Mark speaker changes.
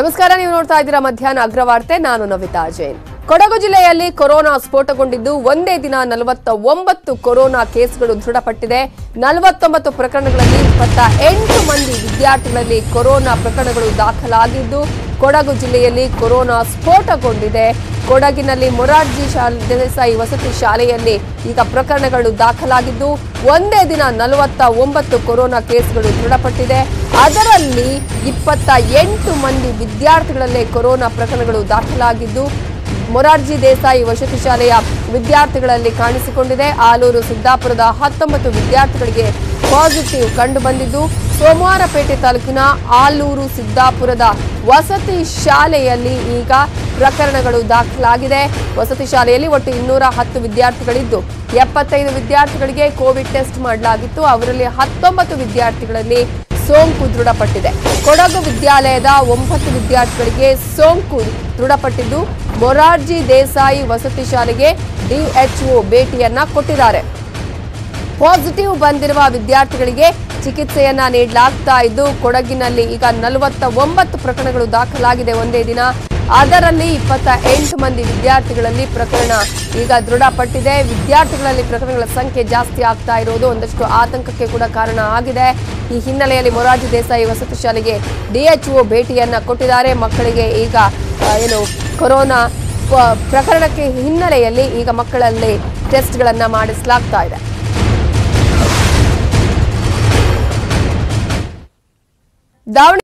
Speaker 1: ನಮಸ್ಕಾರ ನೀವು ನೋಡ್ತಾ ಇದ್ದೀರಾ ಮಧ್ಯಾಹ್ನ ಅಗ್ರವಾರ್ತೆ ನಾನು ನವಿತಾ ಜೈನ್ ಕೊಡಗು ಜಿಲ್ಲೆಯಲ್ಲಿ ಕೊರೋನಾ ಸ್ಫೋಟಗೊಂಡಿದ್ದು ಒಂದೇ ದಿನ ನಲವತ್ತ ಒಂಬತ್ತು ಕೊರೋನಾ ಕೇಸ್ಗಳು ದೃಢಪಟ್ಟಿದೆ ನಲವತ್ತೊಂಬತ್ತು ಪ್ರಕರಣಗಳಲ್ಲಿ ಇಪ್ಪತ್ತ ಎಂಟು ಮಂದಿ ವಿದ್ಯಾರ್ಥಿಗಳಲ್ಲಿ ಕೊರೋನಾ ಪ್ರಕರಣಗಳು ದಾಖಲಾಗಿದ್ದು ಕೊಡಗು ಜಿಲ್ಲೆಯಲ್ಲಿ ಕೊರೋನಾ ಸ್ಫೋಟಗೊಂಡಿದೆ ಕೊಡಗಿನಲ್ಲಿ ಮೊರಾರ್ಜಿ ಶಾಲೆ ದೇಸಾಯಿ ವಸತಿ ಶಾಲೆಯಲ್ಲಿ ಈಗ ಪ್ರಕರಣಗಳು ದಾಖಲಾಗಿದ್ದು ಒಂದೇ ದಿನ ನಲವತ್ತ ಒಂಬತ್ತು ಕೊರೋನಾ ಕೇಸ್ಗಳು ದೃಢಪಟ್ಟಿದೆ ಅದರಲ್ಲಿ ಇಪ್ಪತ್ತ ಎಂಟು ಮಂದಿ ವಿದ್ಯಾರ್ಥಿಗಳಲ್ಲೇ ಕೊರೋನಾ ಪ್ರಕರಣಗಳು ದಾಖಲಾಗಿದ್ದು ಮೊರಾರ್ಜಿ ದೇಸಾಯಿ ವಸತಿ ಶಾಲೆಯ ವಿದ್ಯಾರ್ಥಿಗಳಲ್ಲಿ ಕಾಣಿಸಿಕೊಂಡಿದೆ ಆಲೂರು ಸಿದ್ದಾಪುರದ ಹತ್ತೊಂಬತ್ತು ವಿದ್ಯಾರ್ಥಿಗಳಿಗೆ ಪಾಸಿಟಿವ್ ಕಂಡು ಬಂದಿದ್ದು ಸೋಮವಾರಪೇಟೆ ತಾಲೂಕಿನ ಆಲೂರು ಸಿದ್ದಾಪುರದ ವಸತಿ ಶಾಲೆಯಲ್ಲಿ ಈಗ ಪ್ರಕರಣಗಳು ದಾಖಲಾಗಿದೆ ವಸತಿ ಶಾಲೆಯಲ್ಲಿ ಒಟ್ಟು ಇನ್ನೂರ ಹತ್ತು ವಿದ್ಯಾರ್ಥಿಗಳಿದ್ದು ಎಪ್ಪತ್ತೈದು ವಿದ್ಯಾರ್ಥಿಗಳಿಗೆ ಕೋವಿಡ್ ಟೆಸ್ಟ್ ಮಾಡಲಾಗಿತ್ತು ಅವರಲ್ಲಿ ಹತ್ತೊಂಬತ್ತು ವಿದ್ಯಾರ್ಥಿಗಳಲ್ಲಿ ಸೋಂಕು ದೃಢಪಟ್ಟಿದೆ ಕೊಡಗು ವಿದ್ಯಾಲಯದ ಒಂಬತ್ತು ವಿದ್ಯಾರ್ಥಿಗಳಿಗೆ ಸೋಂಕು ದೃಢಪಟ್ಟಿದ್ದು ಮೊರಾರ್ಜಿ ದೇಸಾಯಿ ವಸತಿ ಶಾಲೆಗೆ ಡಿಎಚ್ಒ ಭೇಟಿಯನ್ನ ಕೊಟ್ಟಿದ್ದಾರೆ ಪಾಸಿಟಿವ್ ಬಂದಿರುವ ವಿದ್ಯಾರ್ಥಿಗಳಿಗೆ ಚಿಕಿತ್ಸೆಯನ್ನ ನೀಡಲಾಗ್ತಾ ಇದ್ದು ಕೊಡಗಿನಲ್ಲಿ ಈಗ ನಲವತ್ತ ಒಂಬತ್ತು ಪ್ರಕರಣಗಳು ದಾಖಲಾಗಿದೆ ಒಂದೇ ದಿನ ಅದರಲ್ಲಿ ಇಪ್ಪತ್ತ ಎಂಟು ಮಂದಿ ವಿದ್ಯಾರ್ಥಿಗಳಲ್ಲಿ ಪ್ರಕರಣ ಈಗ ದೃಢಪಟ್ಟಿದೆ ವಿದ್ಯಾರ್ಥಿಗಳಲ್ಲಿ ಪ್ರಕರಣಗಳ ಸಂಖ್ಯೆ ಜಾಸ್ತಿ ಆಗ್ತಾ ಇರೋದು ಒಂದಷ್ಟು ಆತಂಕಕ್ಕೆ ಕೂಡ ಕಾರಣ ಆಗಿದೆ ಈ ಹಿನ್ನೆಲೆಯಲ್ಲಿ ಮೊರಾರ್ಜಿ ದೇಸಾಯಿ ವಸತಿ ಶಾಲೆಗೆ ಡಿಎಚ್ಒ ಭೇಟಿಯನ್ನ ಕೊಟ್ಟಿದ್ದಾರೆ ಮಕ್ಕಳಿಗೆ ಈಗ ಆ, ಏನು ಕೊರೋನಾ ಪ- ಪ್ರಕರಣಕ್ಕೆ ಹಿನ್ನೆಲೆಯಲ್ಲಿ ಈಗ ಮಕ್ಕಳಲ್ಲಿ ಟೆಸ್ಟ್ಗಳನ್ನ ಮಾಡಿಸಲಾಗ್ತಾ ಇದೆ ದಾವಣಗೆರೆ